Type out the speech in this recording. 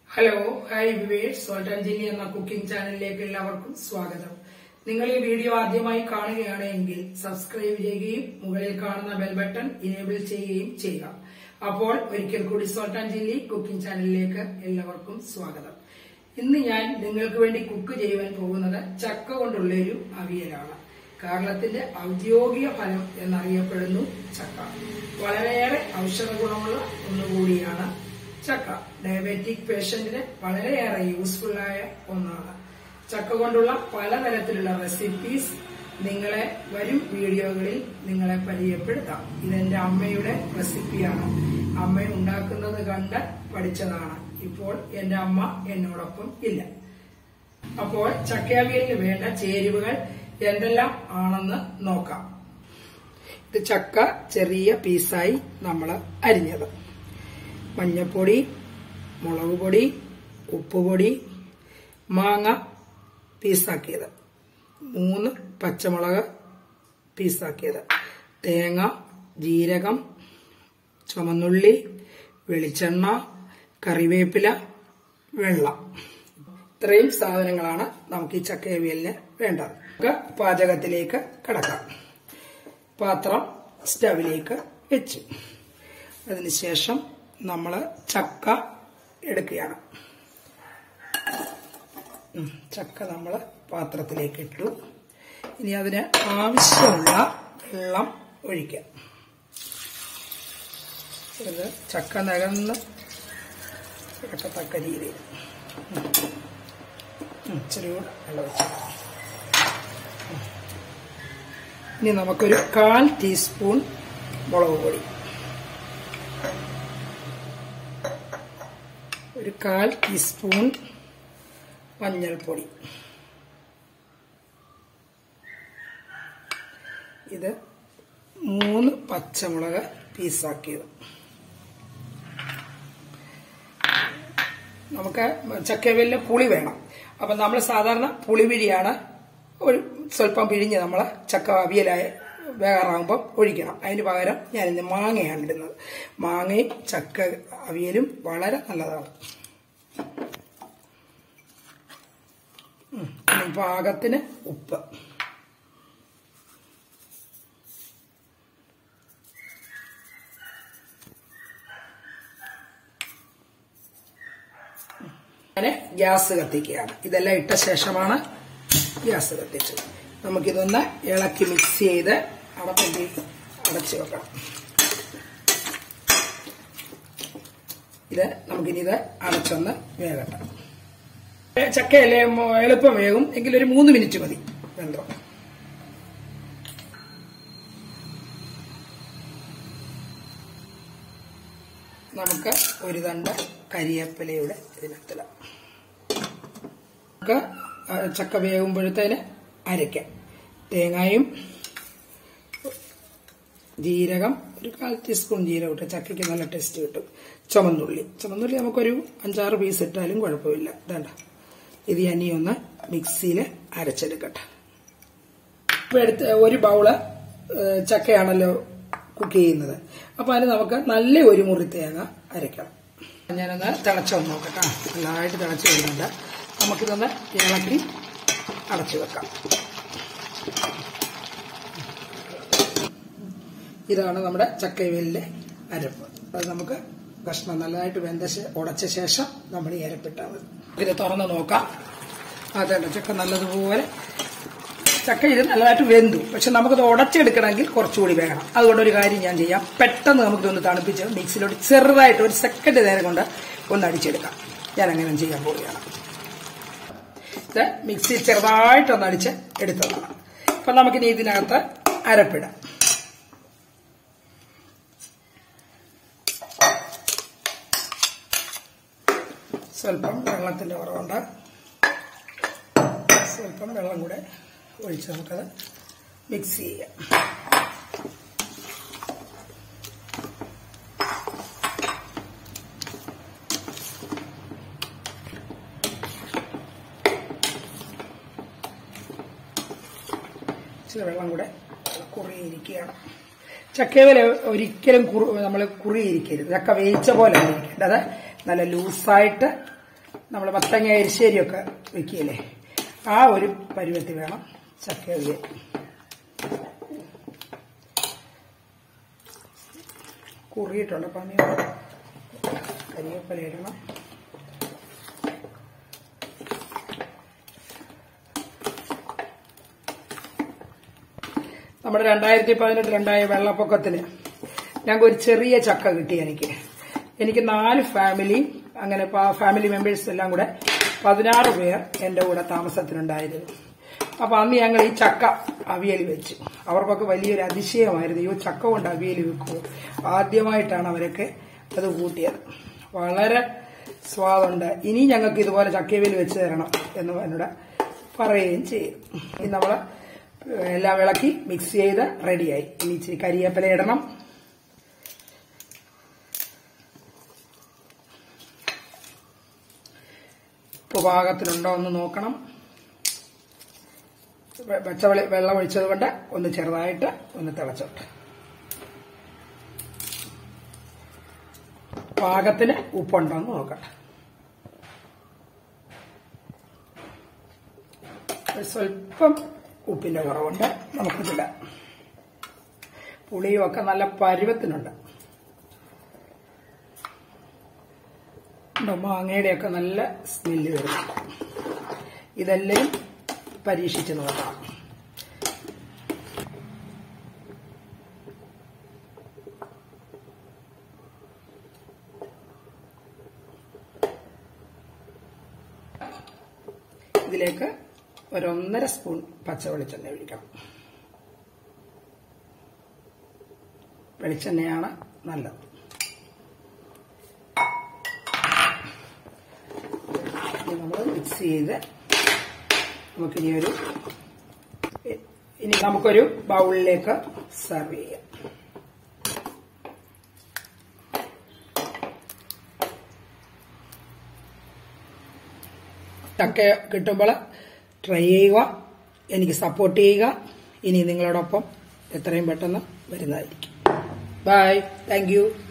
Hello hi Vivesh salt and chilli എന്ന cooking ചാനലിലേക്ക് എല്ലാവർക്കും സ്വാഗതം നിങ്ങൾ ഈ വീഡിയോ ആദ്യമായി കാണുകയാണെങ്കിൽ സബ്സ്ക്രൈബ് ചെയ്യുകയും മുകളിൽ കാണുന്ന ബെൽ ബട്ടൺ ഇനേബിൾ ചെയ്യുകയും ചെയ്യുക അപ്പോൾ ഒരിക്കൽ കൂടി സോൾട്ട് ആൻഡ് ജില്ലി കുക്കിംഗ് ചാനലിലേക്ക് എല്ലാവർക്കും സ്വാഗതം ഇന്ന് ഞാൻ നിങ്ങൾക്ക് വേണ്ടി കുക്ക് ചെയ്യുവാൻ പോകുന്നത് ചക്ക കൊണ്ടുള്ള ഒരു അവിയലാണ് കേരളത്തിന്റെ ഔദ്യോഗിക ഫലം എന്നറിയപ്പെടുന്നു ചക്ക വളരെയേറെ ഔഷധ ഗുണമുള്ള ഒന്നുകൂടിയാണ് ചക്ക ഡയബറ്റിക് പേഷ്യന്റിന് വളരെയേറെ യൂസ്ഫുൾ ആയ ഒന്നാണ് ചക്ക കൊണ്ടുള്ള പലതരത്തിലുള്ള റെസിപ്പീസ് നിങ്ങളെ വരും വീഡിയോകളിൽ നിങ്ങളെ പരിചയപ്പെടുത്താം ഇതെന്റെ അമ്മയുടെ റെസിപ്പിയാണ് അമ്മ ഉണ്ടാക്കുന്നത് കണ്ട് പഠിച്ചതാണ് ഇപ്പോൾ എന്റെ അമ്മ എന്നോടൊപ്പം ഇല്ല അപ്പോൾ ചക്കയവിയലിന് വേണ്ട ചേരുവകൾ എന്തെല്ലാം ആണെന്ന് നോക്കാം ഇത് ചക്ക ചെറിയ പീസായി നമ്മൾ അരിഞ്ഞത് മഞ്ഞപ്പൊടി മുളക് പൊടി ഉപ്പുപൊടി മാങ്ങ പീസാക്കിയത് മൂന്ന് പച്ചമുളക് പീസാക്കിയത് തേങ്ങ ജീരകം ചുമന്നുള്ളി വെളിച്ചെണ്ണ കറിവേപ്പില വെള്ളം ഇത്രയും സാധനങ്ങളാണ് നമുക്ക് ഈ ചക്കയവിയലിന് വേണ്ടത് നമുക്ക് പാചകത്തിലേക്ക് കടക്കാം പാത്രം സ്റ്റവിലേക്ക് വെച്ചു അതിനുശേഷം നമ്മൾ ചക്ക എടുക്കുകയാണ് ഉം, ചക്ക നമ്മൾ പാത്രത്തിലേക്ക് ഇട്ടു ഇനി അതിന് ആവശ്യമുള്ള വെള്ളം ഒഴിക്കാം ഇത് ചക്ക നകന്ന് കിടക്കത്തക്ക രീതിയിൽ ഉം. ഉം, ഇച്ചിരി കൂടെ വെള്ളം ഒഴിച്ചു ഇനി നമുക്കൊരു കാൽ ടീസ്പൂൺ മുളക് പൊടി ഒരു കാൽ ടീസ്പൂൺ മഞ്ഞൾപ്പൊടി ഇത് മൂന്ന് പച്ചമുളക് പീസാക്കിയത് നമുക്ക് ചക്കവെല്ലിന് പുളി വേണം അപ്പം നമ്മൾ സാധാരണ പുളി പിഴിയാണ് ഒരു സ്വല്പം പിഴിഞ്ഞ് നമ്മൾ ചക്ക അവിയലായ വേകാറാകുമ്പോൾ ഒഴിക്കണം അതിന് പകരം ഞാനിന്ന് മാങ്ങയാണ് ഇടുന്നത് മാങ്ങയും ചക്ക അവിയലും വളരെ നല്ലതാണ് ഉം. ഇനി പാകത്തിന് ഉപ്പ് അങ്ങനെ ഗ്യാസ് കത്തിക്കുകയാണ് ഇതെല്ലാം ഇട്ട ശേഷമാണ് ഗ്യാസ് കത്തിച്ചത് നമുക്കിതൊന്ന് ഇളക്കി മിക്സ് ചെയ്ത് അടപ്പി അടച്ചു വെക്കണം ഇത് നമുക്കിനി ഇത് അടച്ചൊന്ന് വേകട്ടെ ഏ, ചക്കയല്ലേ മോ- എളുപ്പം വേകും എങ്കിലൊരു മൂന്ന് മിനിറ്റ് മതി വെന്തോ നമുക്ക് ഒരു തണ്ട് കരിയേപ്പിലയുടെ ഇതിനകത്തില നമുക്ക് ആ, ചക്ക വേകുമ്പോഴത്തേന് അരയ്ക്കാം തേങ്ങയും ജീരകം ഒരു കാൽ ടീസ്പൂൺ ജീരകം ഇട്ട് ചക്കയ്ക്ക് നല്ല ടേസ്റ്റ് കിട്ടും ചുമന്നുള്ളി ചുമന്നുള്ളി നമുക്കൊരു അഞ്ചാറ് പീസ് ഇട്ടാലും കുഴപ്പമില്ല വേണ്ട ഇത് ഞാൻ ഈ ഒന്ന് മിക്സിയിൽ അരച്ചെടുക്കട്ടെ ഇപ്പൊ എടുത്ത് ഒരു ബൗള് ഏ, ചക്കയാണല്ലോ കുക്ക് ചെയ്യുന്നത് അപ്പൊ അതിന് നമുക്ക് നല്ല ഒരു മുറി തേങ്ങ അരയ്ക്കണം ഞാനൊന്ന് തിളച്ചൊന്ന് നോക്കട്ടെ നല്ലതായിട്ട് തിളച്ച് വരുന്നുണ്ട് നമുക്കിതൊന്ന് ഇളക്കി അടച്ചു വെക്കാം ഇതാണ് നമ്മുടെ ചക്കവിയലിലെ അരപ്പ് അത് നമുക്ക് കഷ്ണം നല്ലതായിട്ട് വെന്ത ശേ- ഉടച്ച ശേഷം നമ്മൾ ഈ അരപ്പിട്ടാൽ മതി ഇത് തുറന്ന് നോക്കാം അതല്ല ചക്ക നല്ലതുപോലെ ചക്ക ഇത് നല്ലതായിട്ട് വെന്തു പക്ഷെ നമുക്കത് ഉടച്ചെടുക്കണമെങ്കിൽ കുറച്ചുകൂടി വേണം അതുകൊണ്ട് ഒരു കാര്യം ഞാൻ ചെയ്യാം പെട്ടെന്ന് നമുക്കിതൊന്ന് തണുപ്പിച്ച് മിക്സിയിലോട്ട് ചെറുതായിട്ട് ഒരു സെക്കൻഡ് നേരം കൊണ്ട് ഒന്ന് അടിച്ചെടുക്കാം ഞാൻ അങ്ങനെ ചെയ്യാൻ പോവുകയാണ് ഇത് മിക്സി ചെറുതായിട്ടൊന്ന് അടിച്ച് എടുത്തതാണ് അപ്പൊ നമുക്കിനി ഇതിനകത്ത് അരപ്പിടാം സ്വല്പം വെള്ളത്തിന്റെ കുറവുണ്ട് സ്വല്പം വെള്ളം കൂടെ ഒഴിച്ച് നമുക്കത് മിക്സ് ചെയ്യാം ഇച്ചിരി വെള്ളം കൂടെ കുറിയിരിക്കുകയാണ് ചക്കവേല ഒരിക്കലും നമ്മൾ കുറിയിരിക്കരുത് ചക്ക വേവിച്ച പോലെ ഇരിക്കേണ്ടത് നല്ല ലൂസായിട്ട് നമ്മൾ മത്തങ്ങ എരിശ്ശേരിയൊക്കെ വെക്കിയല്ലേ ആ ഒരു പരുവത്തിൽ വേണം ചക്ക അവിയൽ കുറിയിട്ടുണ്ട് അപ്പം കരിവേപ്പില ഇടണം നമ്മുടെ രണ്ടായിരത്തി പതിനെട്ടിലുണ്ടായ വെള്ളപ്പൊക്കത്തിന് ഞങ്ങൾക്ക് ഒരു ചെറിയ ചക്ക കിട്ടി എനിക്ക് എനിക്ക് നാല് ഫാമിലി അങ്ങനെ പ- ഫാമിലി മെമ്പേഴ്സ് എല്ലാം കൂടെ പതിനാറ് പേർ എൻ്റെ കൂടെ താമസത്തിനുണ്ടായിരുന്നു അപ്പൊ അന്ന് ഞങ്ങൾ ഈ ചക്ക അവിയൽ വെച്ചു അവർക്കൊക്കെ വലിയൊരു അതിശയമായിരുന്നു ഈ ചക്ക കൊണ്ട് അവിയൽ വെക്കുമോ ആദ്യമായിട്ടാണ് അവരൊക്കെ അത് കൂട്ടിയത് വളരെ സ്വാദുണ്ട് ഇനി ഞങ്ങൾക്ക് ഇതുപോലെ ചക്കയവിയൽ വെച്ച് തരണം എന്ന് എന്നോട് പറയുകയും ചെയ്തു ഇനി നമ്മൾ എല്ലാം വിളക്കി മിക്സ് ചെയ്ത് റെഡിയായി ഇനി ഇച്ചിരി കരിയേപ്പില ഇടണം ഉപ്പ് പാകത്തിനുണ്ടോ എന്ന് നോക്കണം വെ- പച്ചവെളി വെള്ളം ഒഴിച്ചത് കൊണ്ട് ഒന്ന് ചെറുതായിട്ട് ഒന്ന് തിളച്ചോട്ടെ പാകത്തിന് ഉപ്പുണ്ടോ എന്ന് നോക്കട്ടെ ഒരു സ്വല്പം ഉപ്പിന്റെ കുറവുണ്ട് നമുക്കിതില്ല പുളിയും ഒക്കെ നല്ല പരുവത്തിനുണ്ട് ഉണ്ടോ? മാങ്ങയുടെയൊക്കെ നല്ല സ്മെല്ല് വരുന്നുണ്ട് ഇതെല്ലാം പരീക്ഷിച്ച് നോക്കണം ഇതിലേക്ക് ഒരൊന്നര സ്പൂൺ പച്ച വെളിച്ചെണ്ണ ഒഴിക്കണം വെളിച്ചെണ്ണയാണ് നല്ലത് ഇനി നമ്മൾ മിക്സ് ചെയ്ത് നമുക്കിനി ഒരു ഇനി നമുക്കൊരു ബൗളിലേക്ക് സെർവ് ചെയ്യാം ചക്ക കിട്ടുമ്പോൾ ട്രൈ ചെയ്യുക എനിക്ക് സപ്പോർട്ട് ചെയ്യുക ഇനി നിങ്ങളോടൊപ്പം എത്രയും പെട്ടെന്ന് വരുന്നതായിരിക്കും ബൈ താങ്ക് യു